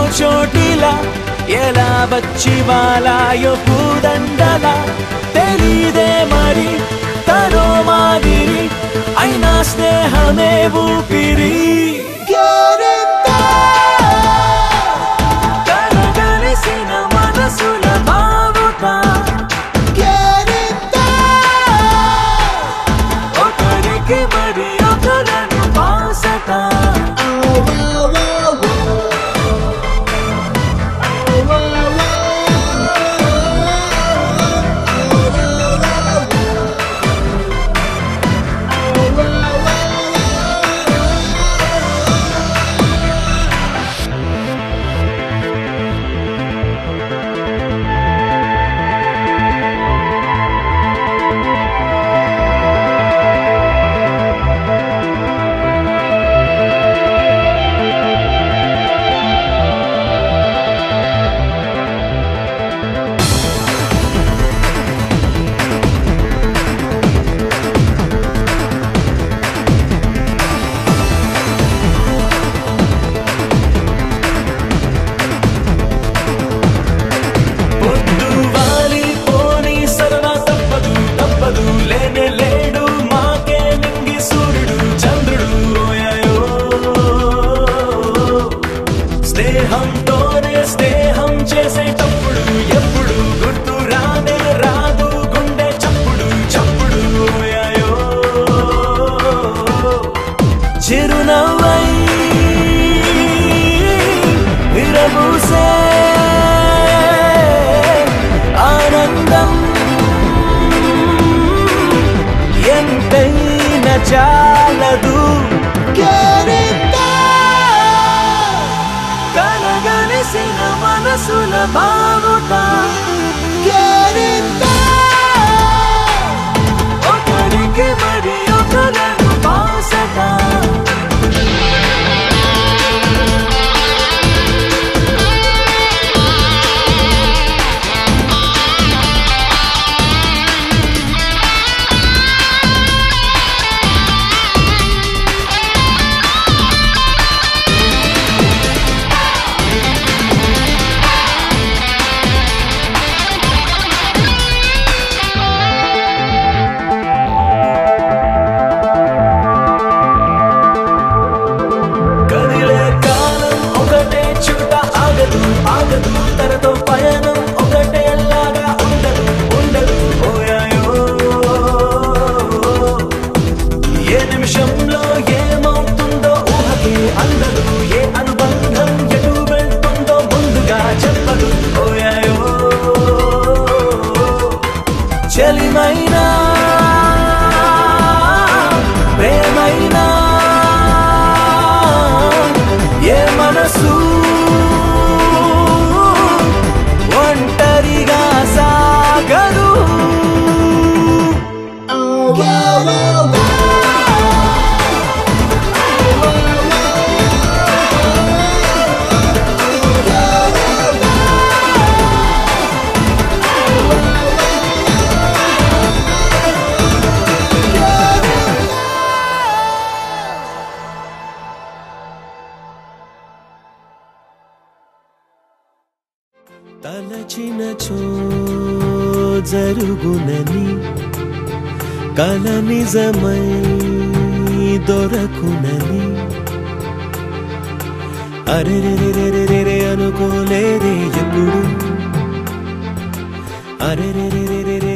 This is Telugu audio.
చోటిలా ఎలా వచ్చి వాలాయో పూదండలా తెలీదే మరి తనో మాదిరి అయినా స్నేహమే ఊపిరి కలగలిసిన మనసుల భావుక ఒకరికి మరి ఒకరను బాసట పొద్దు వాలి పోని సరదా తప్పదు తప్పదు లేనే లేడు మాకే నింగి సూర్యుడు చంద్రుడు ఓయాయో స్నేహంతోనే స్నేహం చేసేటప్పుడు ఎప్పుడు గుర్తు రానే రాదు గుండె చప్పుడు చప్పుడు ఓయాయో చిరునవ్వై విరబూసే ఆనందం ఎంతైన చాలదు కలగలిసిన మనసుల బాగుట ఒకరికి మరి ఒకరను బాసట కదిలే కాలం ఒకటే చూట ఆగదు ఆగదు తనతో పయనం ఒకటే లాగా ఉండదు ఉండదు ఓయాయో ఏ నిమిషంలో ఏమవుతుందో ఊహకి అందదు ఏ అనుబంధం ఎటు వెళ్తుందో ముందుగా చెప్పదు ఓయాయో చలిమైనా ప్రేమైనా ఏ మనసు ఒంటరిగా సాగదు తలచినచో జరుగునని కల నిజమై దొరకునని అరెరెరెరెరెరె అనుకోలేదే ఎప్పుడు అరెరెరెరెరెరె